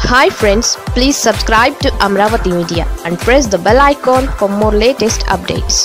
hi friends please subscribe to Amaravati media and press the bell icon for more latest updates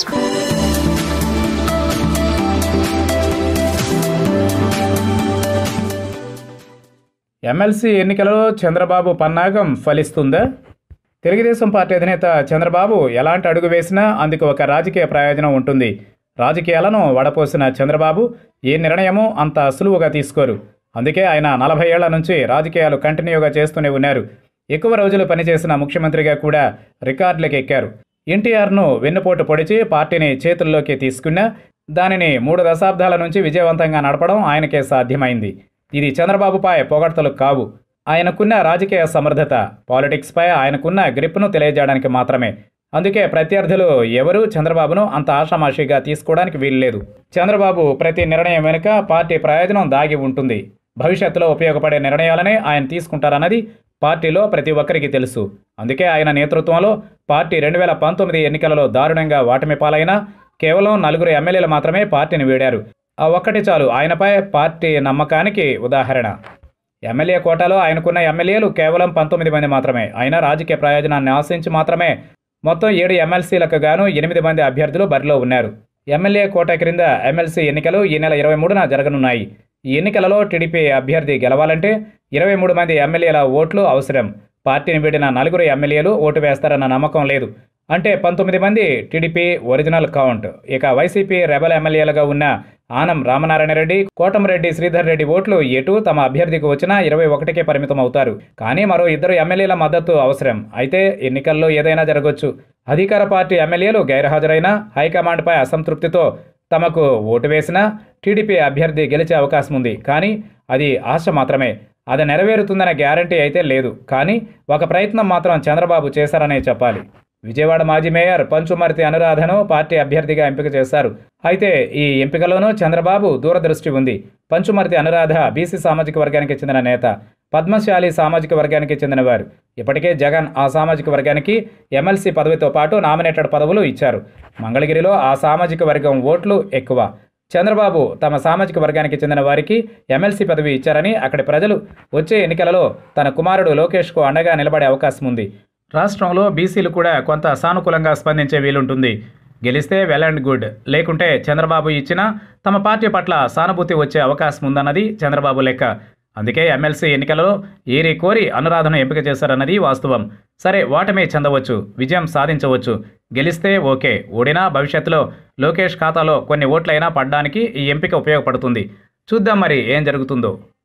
MLC ఎన్నికలలో చంద్రబాబు పన్నాగం ఫలిస్తుందా Telugu Desam party అధినేత చంద్రబాబు ఎలాంటి అడుగు వేసినా అందుకు ఒక రాజకీయ ప్రయోజనం ఉంటుంది రాజకీయాలను వడపోసిన చంద్రబాబు ఏ నిర్ణయమూ అంత సులువుగా తీసుకోరు అందుకే ఆయన నలభై ఏళ్ల నుంచి రాజకీయాలు కంటిన్యూగా చేస్తూనే ఉన్నారు ఎక్కువ రోజులు పనిచేసిన ముఖ్యమంత్రిగా కూడా రికార్డులకు ఎక్కారు ఎన్టీఆర్ను వెన్నుపోటు పొడిచి పార్టీని చేతుల్లోకి తీసుకున్నా దానిని మూడు దశాబ్దాల నుంచి విజయవంతంగా నడపడం ఆయనకే సాధ్యమైంది ఇది చంద్రబాబుపై పొగడ్తలు కావు ఆయనకున్న రాజకీయ సమర్థత పాలిటిక్స్పై ఆయనకున్న గ్రిప్ను తెలియజేయడానికి మాత్రమే అందుకే ప్రత్యర్థులు ఎవరూ చంద్రబాబును అంత ఆషామాషిగా తీసుకోవడానికి వీల్లేదు చంద్రబాబు ప్రతి నిర్ణయం వెనుక పార్టీ ప్రయోజనం దాగి ఉంటుంది భవిష్యత్తులో ఉపయోగపడే నిర్ణయాలనే ఆయన తీసుకుంటారన్నది పార్టీలో ప్రతి ఒక్కరికి తెలుసు అందుకే ఆయన నేతృత్వంలో పార్టీ రెండు వేల పంతొమ్మిది ఎన్నికలలో దారుణంగా వాటమి పాలైనా కేవలం నలుగురు ఎమ్మెల్యేలు మాత్రమే పార్టీని వీడారు ఆ ఒక్కటి చాలు ఆయనపై పార్టీ నమ్మకానికి ఉదాహరణ ఎమ్మెల్యే కోటాలో ఆయనకున్న ఎమ్మెల్యేలు కేవలం పంతొమ్మిది మంది మాత్రమే అయినా రాజకీయ ప్రయోజనాన్ని ఆశించి మాత్రమే మొత్తం ఏడు ఎమ్మెల్సీలకు గాను ఎనిమిది మంది అభ్యర్థులు బరిలో ఉన్నారు ఎమ్మెల్యే కోట క్రింద ఎమ్మెల్సీ ఎన్నికలు ఈ నెల ఇరవై మూడున జరగనున్నాయి ఈ ఎన్నికలలో టీడీపీ అభ్యర్థి గెలవాలంటే ఇరవై మూడు మంది ఎమ్మెల్యేల ఓట్లు అవసరం పార్టీని వీడిన నలుగురు ఎమ్మెల్యేలు ఓటు వేస్తారన్న నమ్మకం లేదు అంటే పంతొమ్మిది మంది టీడీపీ ఒరిజినల్ కౌంట్ ఇక వైసీపీ రెబల్ ఎమ్మెల్యేలుగా ఉన్న ఆనం రామనారాయణ రెడ్డి కోటంరెడ్డి శ్రీధర్ రెడ్డి ఓట్లు ఎటు తమ అభ్యర్థికి వచ్చినా ఇరవై ఒకటికే పరిమితం అవుతారు కానీ మరో ఇద్దరు ఎమ్మెల్యేల మద్దతు అవసరం అయితే ఎన్నికల్లో ఏదైనా జరగొచ్చు అధికార పార్టీ ఎమ్మెల్యేలు గైర్హాజరైన హైకమాండ్పై అసంతృప్తితో తమకు ఓటు వేసినా టీడీపీ అభ్యర్థి గెలిచే అవకాశం ఉంది కానీ అది ఆశ మాత్రమే అది నెరవేరుతుందనే గ్యారంటీ అయితే లేదు కానీ ఒక ప్రయత్నం మాత్రం చంద్రబాబు చేశారనే చెప్పాలి విజయవాడ మాజీ మేయర్ పంచుమర్తి అనురాధను పార్టీ అభ్యర్థిగా ఎంపిక చేశారు అయితే ఈ ఎంపికలోనూ చంద్రబాబు దూరదృష్టి ఉంది పంచుమర్తి అనురాధ బీసీ సామాజిక వర్గానికి చెందిన నేత పద్మశాలి సామాజిక వర్గానికి చెందినవారు ఇప్పటికే జగన్ ఆ సామాజిక వర్గానికి ఎమ్మెల్సీ పదవితో పాటు నామినేటెడ్ పదవులు ఇచ్చారు మంగళగిరిలో ఆ సామాజిక వర్గం ఓట్లు ఎక్కువ చంద్రబాబు తమ సామాజిక వర్గానికి చెందిన వారికి ఎమ్మెల్సీ పదవి ఇచ్చారని అక్కడి ప్రజలు వచ్చే ఎన్నికలలో తన కుమారుడు లోకేష్కు అండగా నిలబడే అవకాశం ఉంది రాష్ట్రంలో బీసీలు కూడా కొంత సానుకూలంగా స్పందించే వీలుంటుంది గెలిస్తే వెల్ అండ్ గుడ్ లేకుంటే చంద్రబాబు ఇచ్చినా తమ పార్టీ పట్ల సానుభూతి వచ్చే అవకాశం ఉందన్నది చంద్రబాబు లెక్క అందుకే ఎమ్మెల్సీ ఎన్నికలలో ఏరి కోరి అనురాధను ఎంపిక చేశారన్నది వాస్తవం సరే ఓటమే చెందవచ్చు విజయం సాధించవచ్చు గెలిస్తే ఓకే ఓడినా భవిష్యత్తులో లోకేష్ ఖాతాలో కొన్ని ఓట్లైనా పడ్డానికి ఈ ఎంపిక ఉపయోగపడుతుంది చూద్దాం మరి ఏం జరుగుతుందో